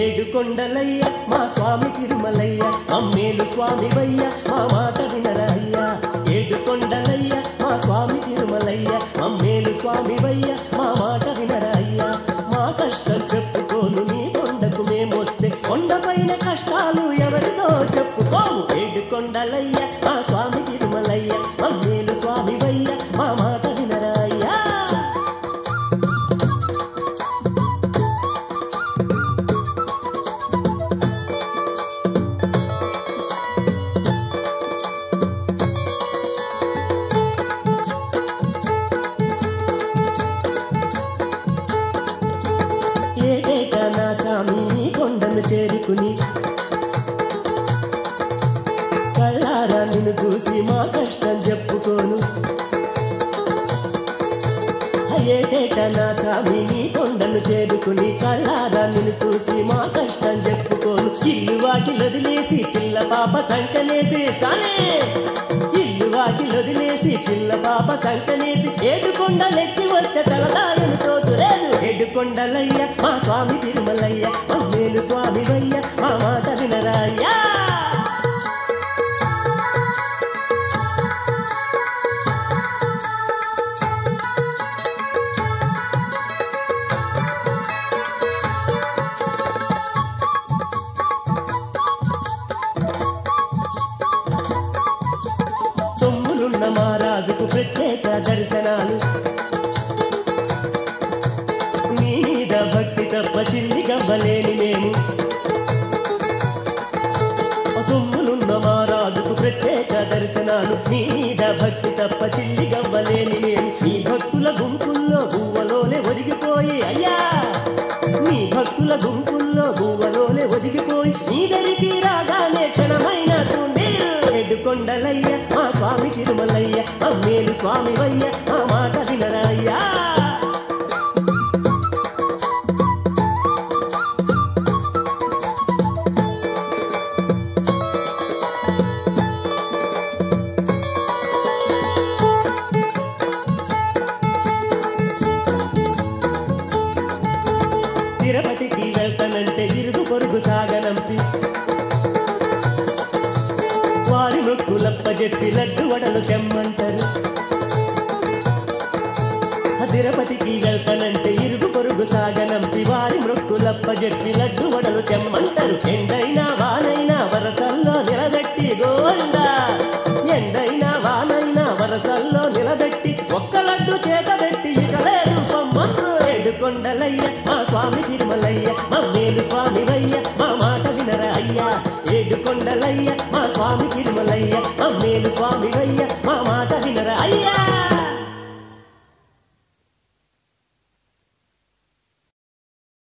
ఏడు కొండలయ్య మా స్వామి తిరుమలయ్య అమ్మేలు స్వామి వయ్య మా మాట వినరయ్య ఏడు కొండలయ్య మా స్వామి తిరుమలయ్య అమ్మేలు స్వామి వయ్య మా మాట వినరయ్య మా కష్టం చెప్పుకోను నీ కొండకు మేమొస్తే కొండపైన కష్టాలు ఎవరితో చెప్పుకోము ఏడు కొండలయ్య మా స్వామి తిరుమలయ్య అమ్మేలు స్వామి వయ్య మా మాట వినరయ్యా ఏటేటా నా సామి నీ కొండను చేరుకుని కళ్ళారా నిన్ను చూసి మా కష్టం చెప్పుకోను ఏటేటా నా సామి నీ కొండను చేరుకుని కళ్ళారా నిన్ను చూసి మా కష్టం చెప్పుకోను ఇల్లు వాకి వదిలేసి పిల్ల పాప సంకనేసి సానే ఇల్లు వాకి వదిలేసి పిల్ల పాప సంకనేసి ఏడుకొండ లెక్కి వస్తే తలదాయను చోటు లేదు ఏడుకొండలయ్య మా స్వామి తిరుమలయ్య అమ్మేలు స్వామి వయ్య మా మాట వినరాయ్యా సొమ్ములున్న మహారాజుకు ప్రత్యేక దర్శనాలు నీ మీద భక్తి తప్ప చిల్లి గవ్వలేని మేము సొమ్ములున్న మహారాజుకు ప్రత్యేక దర్శనాలు నీ మీద భక్తి తప్ప చిల్లి గవ్వలేని మేము నీ భక్తుల గుంపుల్లో గువ్వలోనే ఒదిగిపోయి అయ్యా నీ భక్తుల గుంపుల్లో గువ్వలోనే ఒదిగిపోయి నీ దరికి రాగానే క్షణమైన చూడీరు ఎడ్డుకొండలయ్య మా స్వామి తిరుమలయ్య అమ్మేలు స్వామి వయ్య మా మాట వినరాయ్యా తిరుపతికి వెళ్తానంటే ఇరుగు పొరుగు సాగనంపి వారి నొక్కులప్ప చెప్పి లడ్డు వడలు తెమ్మంటారు ఆ తిరుపతికి వెళ్తానంటే ఇరుగు పొరుగు సాగనంపి వారి మొక్కులప్ప చెప్పి లడ్డు వడలు తెమ్మంటారు ఎండైనా వానైనా వరసల్లో నిలబెట్టి గోవిందా ఎండైనా వానైనా వరసల్లో నిలబెట్టి ఒక్క లడ్డు చేత పెట్టి ఇక లేదు పొమ్మండ్రు ఏడుకొండలయ్య మా స్వామి తిరుమలయ్య మమ్మేలు స్వామి వయ్య మా మాట వినరా అయ్యా ఏడుకొండలయ్య మా స్వామి తిరుమలయ్య మమ్మేలు స్వామి వయ్య మా మాట వినరా అయ్యా